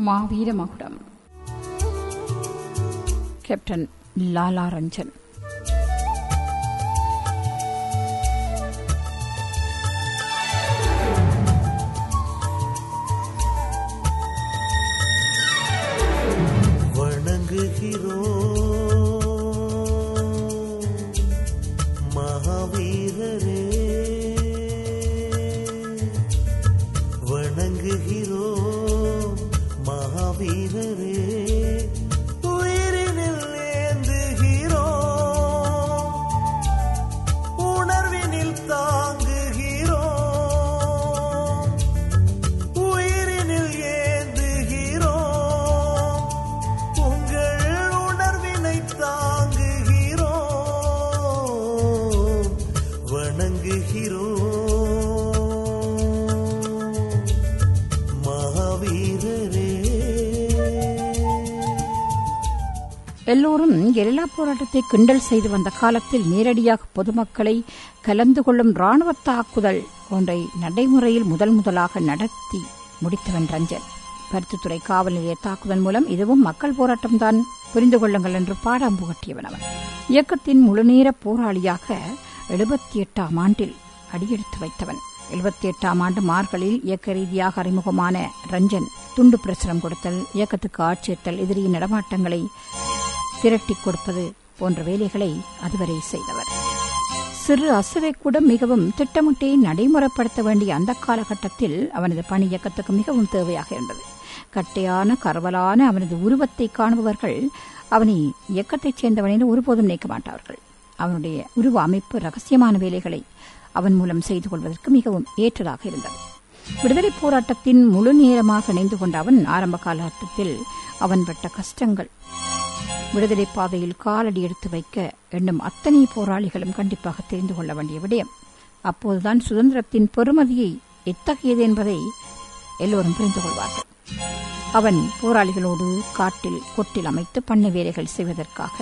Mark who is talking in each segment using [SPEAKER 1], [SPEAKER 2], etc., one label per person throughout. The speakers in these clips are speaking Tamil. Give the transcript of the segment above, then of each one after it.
[SPEAKER 1] மாவீர மகுடம் கேப்டன் லாலா ரஞ்சன்
[SPEAKER 2] வணங்குகிறோம் மகாவீரரே வணங்குகிறோம் மகாவீரரே உயிரினில் ஏந்துகிறோம் உணர்வினில் தாங்குகிறோம் உயிரினில் ஏந்துகிறோம் உங்கள் உணர்வினை தாங்குகிறோம் வணங்குகிறோம் மகாவீரரே
[SPEAKER 1] எல்லோரும் கெரில்லா போராட்டத்தை கிண்டல் செய்து வந்த காலத்தில் நேரடியாக பொதுமக்களை கலந்து கொள்ளும் ராணுவ தாக்குதல் ஒன்றை நடைமுறையில் முதல் முதலாக நடத்தி முடித்தவன் ரஞ்சன் பருத்தித்துறை காவல் நிலைய தாக்குதல் மூலம் இதுவும் மக்கள் போராட்டம்தான் புரிந்து கொள்ளுங்கள் என்று பாடம் புகட்டியவன் அவன் இயக்கத்தின் முழுநேர போராளியாக எழுபத்தி எட்டாம் ஆண்டில் அடியெடுத்து வைத்தவன் எழுபத்தி எட்டாம் ஆண்டு மார்களில் இயக்க ரீதியாக அறிமுகமான ரஞ்சன் துண்டு பிரசுரம் கொடுத்தல் இயக்கத்துக்கு ஆட்சேர்த்தல் எதிரியின் நடமாட்டங்களை திரட்டிக் கொடுப்பது போன்ற வேலைகளை அதுவரை செய்தவர் சிறு அசுவை கூட மிகவும் திட்டமிட்டே நடைமுறைப்படுத்த வேண்டிய அந்த காலகட்டத்தில் அவனது பணி இயக்கத்துக்கு மிகவும் தேவையாக இருந்தது கட்டையான கரவலான அவனது உருவத்தை காணுபவர்கள் அவனை இயக்கத்தைச் சேர்ந்தவன் என்று ஒருபோதும் நினைக்க மாட்டார்கள் அவனுடைய உருவ அமைப்பு ரகசியமான வேலைகளை அவன் மூலம் செய்து கொள்வதற்கு மிகவும் ஏற்றதாக இருந்தது விடுதலை போராட்டத்தின் முழு நேரமாக இணைந்து கொண்ட அவன் ஆரம்ப காலகட்டத்தில் அவன் பட்ட கஷ்டங்கள் விடுதலை பாதையில் காலடி எடுத்து வைக்க எண்ணும் அத்தனை போராளிகளும் கண்டிப்பாக தெரிந்து கொள்ள வேண்டிய விடயம் அப்போதுதான் சுதந்திரத்தின் பெருமதியை எத்தகையது என்பதை எல்லோரும் புரிந்து கொள்வார்கள் அவன் போராளிகளோடு காட்டில் கொட்டில் அமைத்து பண்ணை வேலைகள் செய்வதற்காக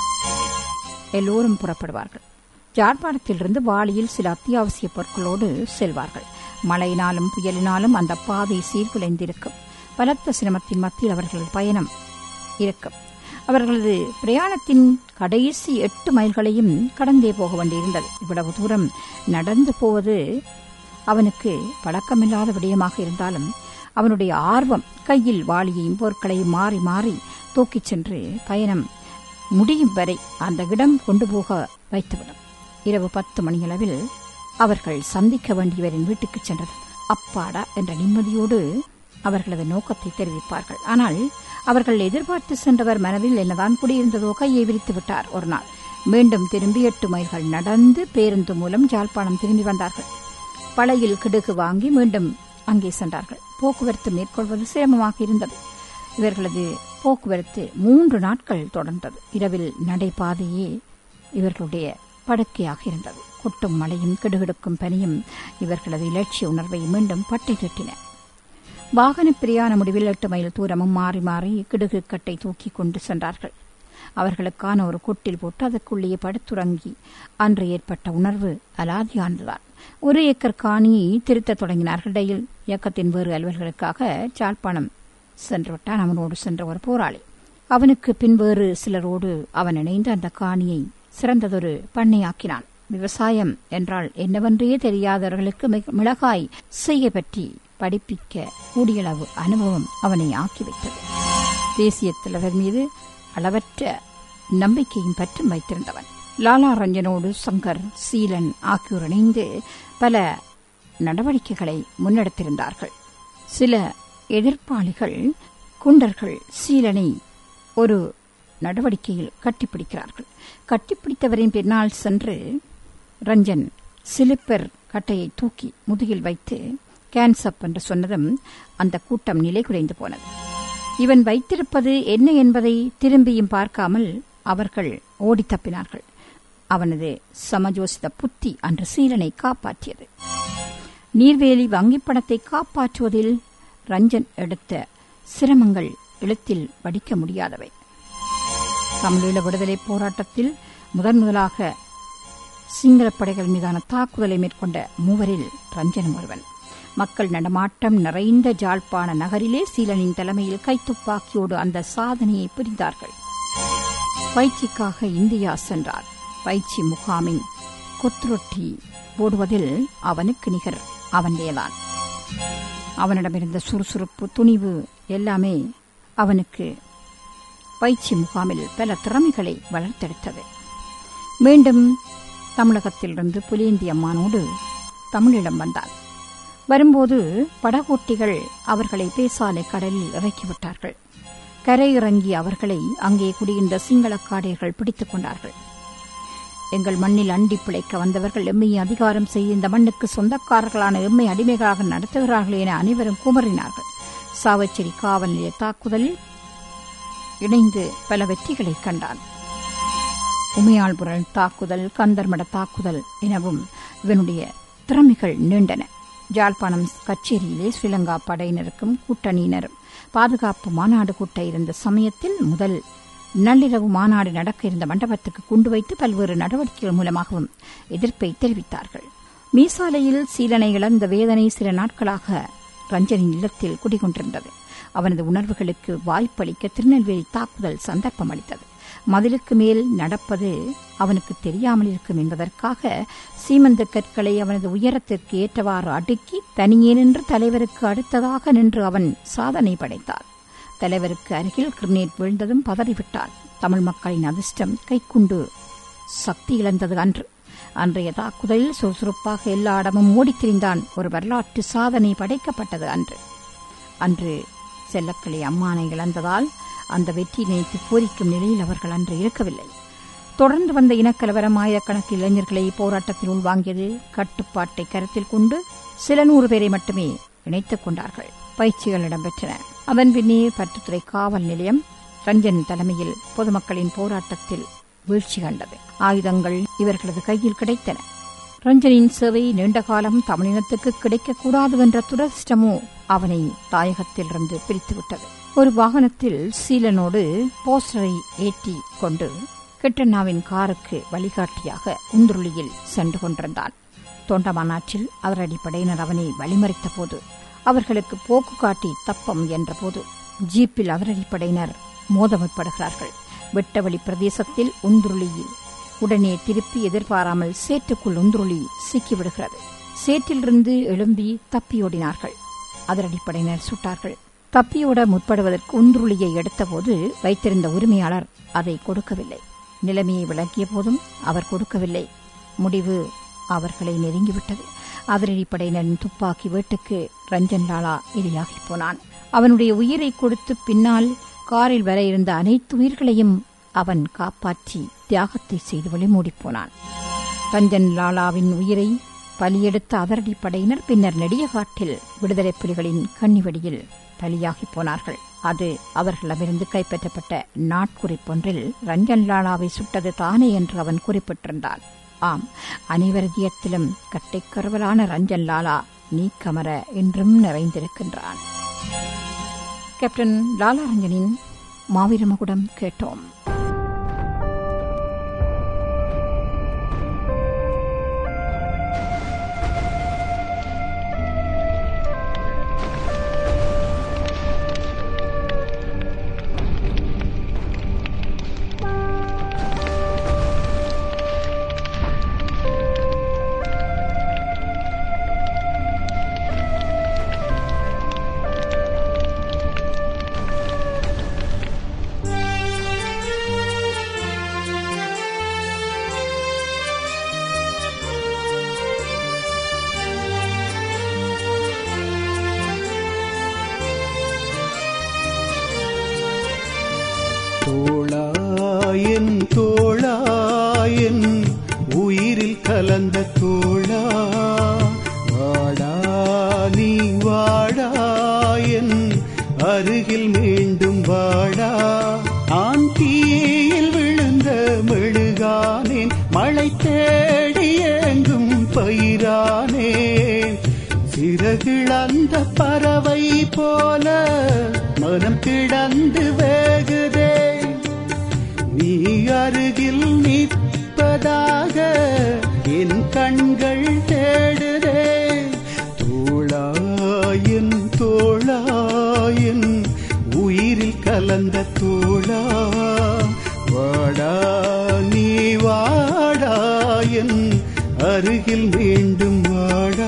[SPEAKER 1] எல்லோரும் புறப்படுவார்கள் ஜாழ்ப்பாணத்திலிருந்து வாளியில் சில அத்தியாவசிய பொருட்களோடு செல்வார்கள் மழையினாலும் புயலினாலும் அந்த பாதை சீர்குலைந்திருக்கும் பலத்த சிரமத்தின் மத்தியில் அவர்களது பயணம் இருக்கும் அவர்களது பிரயாணத்தின் கடைசி எட்டு மைல்களையும் கடந்தே போக வேண்டியிருந்தது இவ்வளவு தூரம் நடந்து போவது அவனுக்கு பழக்கமில்லாத விடயமாக இருந்தாலும் அவனுடைய ஆர்வம் கையில் வாளியையும் பொருட்களையும் மாறி மாறி தூக்கிச் சென்று பயணம் முடியும் வரை அந்த இடம் கொண்டு போக வைத்துவிடும் இரவு பத்து மணியளவில் அவர்கள் சந்திக்க வேண்டியவரின் வீட்டுக்கு சென்றது அப்பாடா என்ற நிம்மதியோடு அவர்களது நோக்கத்தை தெரிவிப்பார்கள் ஆனால் அவர்கள் எதிர்பார்த்து சென்றவர் மனதில் என்னதான் குடியிருந்ததோ கையை விரித்து விட்டார் ஒரு நாள் மீண்டும் திரும்பி எட்டு மைல்கள் நடந்து பேருந்து மூலம் ஜாழ்ப்பாணம் திரும்பி வந்தார்கள் பழையில் கிடுகு வாங்கி மீண்டும் அங்கே சென்றார்கள் போக்குவரத்து மேற்கொள்வது சிரமமாக இருந்தது இவர்களது போக்குவரத்து மூன்று நாட்கள் தொடர்ந்தது இரவில் நடைபாதையே இவர்களுடைய படுக்கையாக இருந்தது கொட்டும் மழையும் கிடுகிடுக்கும் பனியும் இவர்களது இலட்சிய உணர்வை மீண்டும் பட்டை தட்டின வாகன பிரயாண முடிவில் எட்டு மைல் தூரமும் மாறி மாறி கிடுகு கட்டை தூக்கி கொண்டு சென்றார்கள் அவர்களுக்கான ஒரு கொட்டில் போட்டு அதற்குள்ளேயே படுத்துறங்கி அன்று ஏற்பட்ட உணர்வு அலாதியானதுதான் ஒரு ஏக்கர் காணியை திருத்தத் தொடங்கினார்கள் இடையில் இயக்கத்தின் வேறு அலுவல்களுக்காக சாழ்ப்பாணம் சென்று விட்டான் அவனோடு சென்ற ஒரு போராளி அவனுக்கு பின் வேறு சிலரோடு அவன் இணைந்து அந்த காணியை சிறந்ததொரு பண்ணையாக்கினான் விவசாயம் என்றால் என்னவென்றே தெரியாதவர்களுக்கு மிக- மிளகாய் செய்ய பற்றி படிப்பிக்க கூடியளவு அனுபவம் அவனை ஆக்கி வைத்தது தேசிய தலைவர் மீது அளவற்ற நம்பிக்கையும் பற்றும் வைத்திருந்தவன் லாலா ரஞ்சனோடு சங்கர் சீலன் ஆகியோர் இணைந்து பல நடவடிக்கைகளை முன்னெடுத்திருந்தார்கள் சில எதிர்ப்பாளிகள் குண்டர்கள் சீலனை ஒரு நடவடிக்கையில் கட்டிப்பிடிக்கிறார்கள் கட்டிப்பிடித்தவரின் பின்னால் சென்று ரஞ்சன் சிலிப்பர் கட்டையை தூக்கி முதுகில் வைத்து கேன்சப் என்று சொன்னதும் அந்த கூட்டம் நிலை குலைந்து போனது இவன் வைத்திருப்பது என்ன என்பதை திரும்பியும் பார்க்காமல் அவர்கள் ஓடி தப்பினார்கள் அவனது சமஜோசித புத்தி அன்று சீலனை காப்பாற்றியது நீர்வேலி வங்கிப் பணத்தை காப்பாற்றுவதில் ரஞ்சன் எடுத்த சிரமங்கள் எழுத்தில் வடிக்க முடியாதவை தமிழீழ விடுதலை போராட்டத்தில் முதன் முதலாக சிங்களப் படைகள் மீதான தாக்குதலை மேற்கொண்ட மூவரில் ரஞ்சனும் ஒருவன் மக்கள் நடமாட்டம் நிறைந்த ஜாழ்ப்பாண நகரிலே சீலனின் தலைமையில் கைத்துப்பாக்கியோடு அந்த சாதனையை புரிந்தார்கள் பயிற்சிக்காக இந்தியா சென்றார் பயிற்சி முகாமின் கொத்துரொட்டி போடுவதில் அவனுக்கு நிகர் அவன்தேதான் அவனிடமிருந்த சுறுசுறுப்பு துணிவு எல்லாமே அவனுக்கு பயிற்சி முகாமில் பல திறமைகளை வளர்த்தெடுத்தது மீண்டும் தமிழகத்திலிருந்து புலியந்தி அம்மானோடு தமிழிடம் வந்தான் வரும்போது படகோட்டிகள் அவர்களை பேசாலை கடலில் இறக்கிவிட்டார்கள் கரையிறங்கி அவர்களை அங்கே குடியிருந்த சிங்களக்காடையர்கள் பிடித்துக் கொண்டார்கள் எங்கள் மண்ணில் அண்டி பிழைக்க வந்தவர்கள் எம்மை அதிகாரம் செய்ய இந்த மண்ணுக்கு சொந்தக்காரர்களான எம்மை அடிமைகளாக நடத்துகிறார்கள் என அனைவரும் குமறினார்கள் சாவச்சேரி காவல் நிலைய தாக்குதலில் இணைந்து பல வெற்றிகளை கண்டான் உமையாள்புரன் தாக்குதல் கந்தர்மட தாக்குதல் எனவும் இவனுடைய திறமைகள் நீண்டன ஜாழ்ப்பாணம் கச்சேரியிலே ஸ்ரீலங்கா படையினருக்கும் கூட்டணியினரும் பாதுகாப்பு மாநாடு கூட்ட இருந்த சமயத்தில் முதல் நள்ளிரவு மாநாடு நடக்க இருந்த மண்டபத்துக்கு கொண்டு வைத்து பல்வேறு நடவடிக்கைகள் மூலமாகவும் எதிர்ப்பை தெரிவித்தார்கள் மீசாலையில் சீலனை இழந்த வேதனை சில நாட்களாக ரஞ்சனின் இல்லத்தில் குடிகொண்டிருந்தது அவனது உணர்வுகளுக்கு வாய்ப்பளிக்க திருநெல்வேலி தாக்குதல் சந்தர்ப்பம் அளித்தது மதிலுக்கு மேல் நடப்பது அவனுக்கு தெரியாமல் இருக்கும் என்பதற்காக சீமந்த கற்களை அவனது உயரத்திற்கு ஏற்றவாறு அடுக்கி தனியே நின்று தலைவருக்கு அடுத்ததாக நின்று அவன் சாதனை படைத்தார் தலைவருக்கு அருகில் கிரினேட் விழுந்ததும் பதறிவிட்டான் தமிழ் மக்களின் அதிர்ஷ்டம் கைக்குண்டு சக்தி இழந்தது அன்று அன்றைய தாக்குதலில் சுறுசுறுப்பாக எல்லா இடமும் ஓடித் திரிந்தான் ஒரு வரலாற்று சாதனை படைக்கப்பட்டது அன்று அன்று செல்லக்கிளி அம்மானை இழந்ததால் அந்த வெற்றி நினைத்து பூரிக்கும் நிலையில் அவர்கள் அன்று இருக்கவில்லை தொடர்ந்து வந்த இனக்கலவரம் ஆயிரக்கணக்கில் இளைஞர்களை போராட்டத்தில் உள்வாங்கியது கட்டுப்பாட்டை கருத்தில் கொண்டு சில நூறு பேரை மட்டுமே இணைத்துக் கொண்டார்கள் பயிற்சிகள் இடம்பெற்றன அதன் பின்னே பட்டுத்துறை காவல் நிலையம் ரஞ்சன் தலைமையில் பொதுமக்களின் போராட்டத்தில் வீழ்ச்சி கண்டது ஆயுதங்கள் இவர்களது கையில் கிடைத்தன ரஞ்சனின் சேவை நீண்ட காலம் தமிழினத்துக்கு கிடைக்கக்கூடாது என்ற துரதிருஷ்டமோ அவனை தாயகத்திலிருந்து பிரித்துவிட்டது ஒரு வாகனத்தில் சீலனோடு போஸ்டரை ஏற்றி கொண்டு கிட்டண்ணாவின் காருக்கு வழிகாட்டியாக உந்துருளியில் சென்று கொண்டிருந்தான் தொண்டமானாற்றில் அதிரடிப்படையினர் அவனை வழிமறித்த போது அவர்களுக்கு போக்கு காட்டி தப்பம் என்றபோது ஜீப்பில் அதிரடிப்படையினர் மோதமுற்படுகிறார்கள் வெட்டவெளி பிரதேசத்தில் உந்துருளியில் உடனே திருப்பி எதிர்பாராமல் சேற்றுக்குள் உந்துருளி சிக்கிவிடுகிறது சேற்றிலிருந்து எழும்பி தப்பியோடினார்கள் அதிரடிப்படையினர் சுட்டார்கள் தப்பியோட முற்படுவதற்கு உந்துருளியை எடுத்தபோது வைத்திருந்த உரிமையாளர் அதை கொடுக்கவில்லை நிலைமையை விளக்கிய போதும் அவர் கொடுக்கவில்லை முடிவு அவர்களை நெருங்கிவிட்டது அதிரடிப்படையினரின் துப்பாக்கி வேட்டுக்கு ரஞ்சன் லாலா இரையாகி போனான் அவனுடைய உயிரை கொடுத்து பின்னால் காரில் வர இருந்த அனைத்து உயிர்களையும் அவன் காப்பாற்றி தியாகத்தை செய்து வழிமூடிப் போனான் ரஞ்சன் லாலாவின் உயிரை பலியெடுத்த அதிரடிப்படையினர் பின்னர் நெடியகாட்டில் விடுதலை புலிகளின் கண்ணிவெடியில் பலியாகி போனார்கள் அது அவர்களிடமிருந்து கைப்பற்றப்பட்ட நாட்குறிப்பொன்றில் ரஞ்சன் லாலாவை சுட்டது தானே என்று அவன் குறிப்பிட்டிருந்தான் ஆம் அனைவரதியத்திலும் கட்டைக்கருவலான ரஞ்சன் லாலா நீக்கமர இன்றும் நிறைந்திருக்கின்றான் கேப்டன் லாலா ரஞ்சனின் மாவீரமகுடம் கேட்டோம்
[SPEAKER 2] தோளாயன் தோளாயன் உயிரில் கலந்த தோளா வாடா நீ வாடாயன் அருகில் மீண்டும் வாடா ஆன் தீயில் விழுந்த மெழுகானேன் மழை தேடி எங்கும் பயிரானேன் சிறகிழந்த பறவை போல மனம் கிடந்து வேகுதே நீ அருகில் நிற்பதாக என் கண்கள் தேடுதே தோழா கலந்த தோழா வாடா நீ வாடா என் அருகில் மீண்டும் வாடா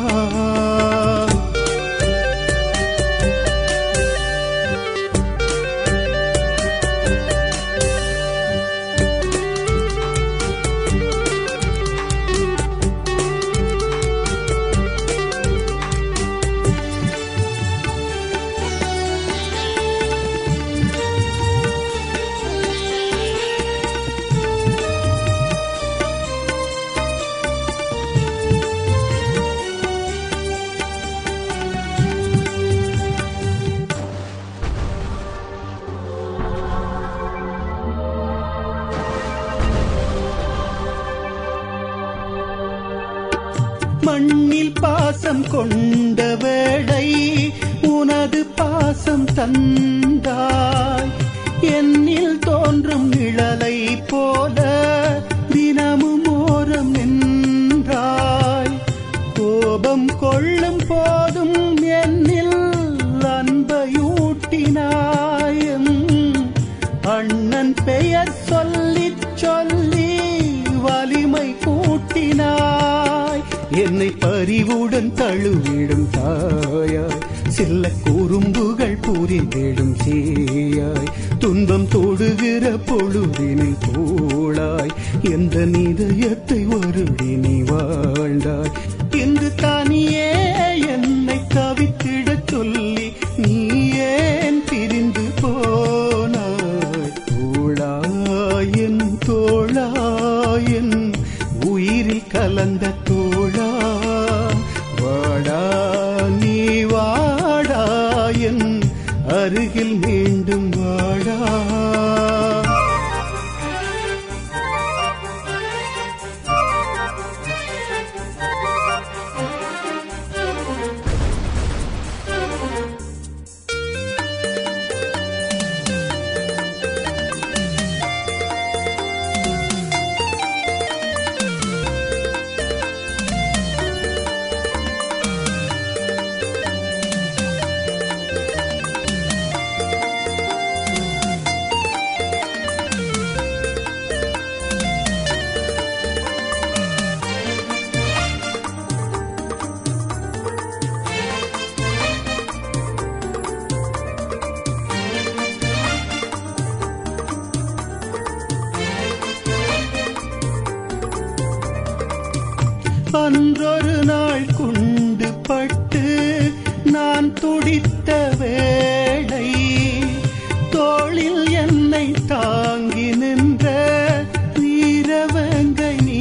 [SPEAKER 2] மண்ணில் பாசம் கொண்ட வேளை உனது பாசம் தந்தாய் என்னில் தோன்றும் நிழலை போல தினமும் ஓரம் நின்றாய் கோபம் கொள்ளும் போதும் என்னில் அன்பையூட்டினாய் எம் அண்ணன் பெயர் சொல்லிச் சொல்லி வலிமை கூட்டினாய் என்னை பறிவுடன் தழுவிடும் தாயாய் சில்ல குறும்புகள் புரிந்திடும் சேயாய் துன்பம் தொடுகிற பொழுதினில் தோளாய் எந்த நிதயத்தை வருடி நீ வாழ்ந்தாய் இன்று தானியே என்னை தவித்திடச் சொல்லி நீ ஏன் பிரிந்து போனாய் தோழாயன் தோழாயன் உயிரில் கலந்த தோழா வாடா நீ வாடாயன் அருகில் மீண்டும் வாடா அன்றொரு நாள் குண்டு பட்டு நான் துடித்த வேளை தோளில் என்னை தாங்கி நின்ற வீரவங்கை நீ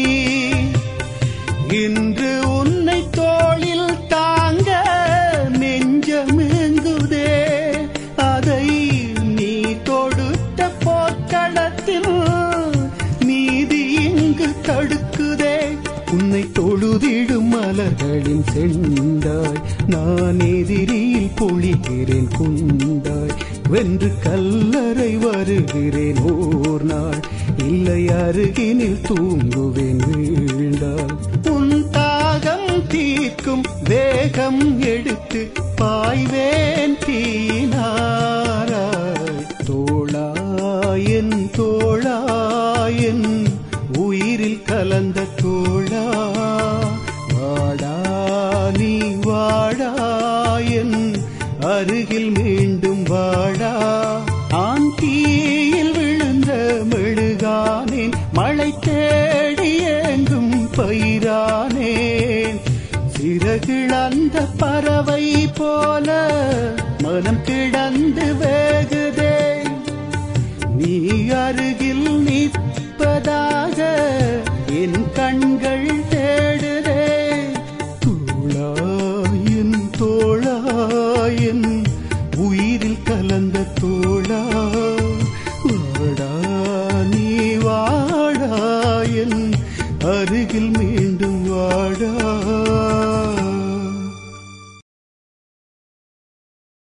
[SPEAKER 2] இன்று உன்னை தோளில் தாங்க நெஞ்சமெங்குதே அதை நீ தொடுத்த போர்க்களத்தில் நீதி இங்கு தடுக்குதே உன்னை தொழுதிடும் மலர்களின் செண்டாய் நான் எதிரியில் பொழிகிறேன் குண்டாய் வென்று கல்லறை வருகிறேன் ஓர் நாள் இல்லை அருகினில் தூங்குவேன் வீழ்ந்தால் உன் தாகம் தீர்க்கும் வேகம் எடுத்து பாய்வேன் தீனாராய் தோளாயன் தோளாயன் உயிரில் கலந்த தோழா வாடா நீ வாடாயன் அருகில் மீண்டும் வாடா ஆன் தீயில் விழுந்த மெழுகானேன் மழை தேடி எங்கும் பயிரானேன் சிறகிழந்த பறவை போல மனம் கிடந்து வேகுதே நீ அருகில் நிற்பதாக என் கண்கள் தேடுதே தோழாயன் தோழாயன் உயிரில் கலந்த தோழா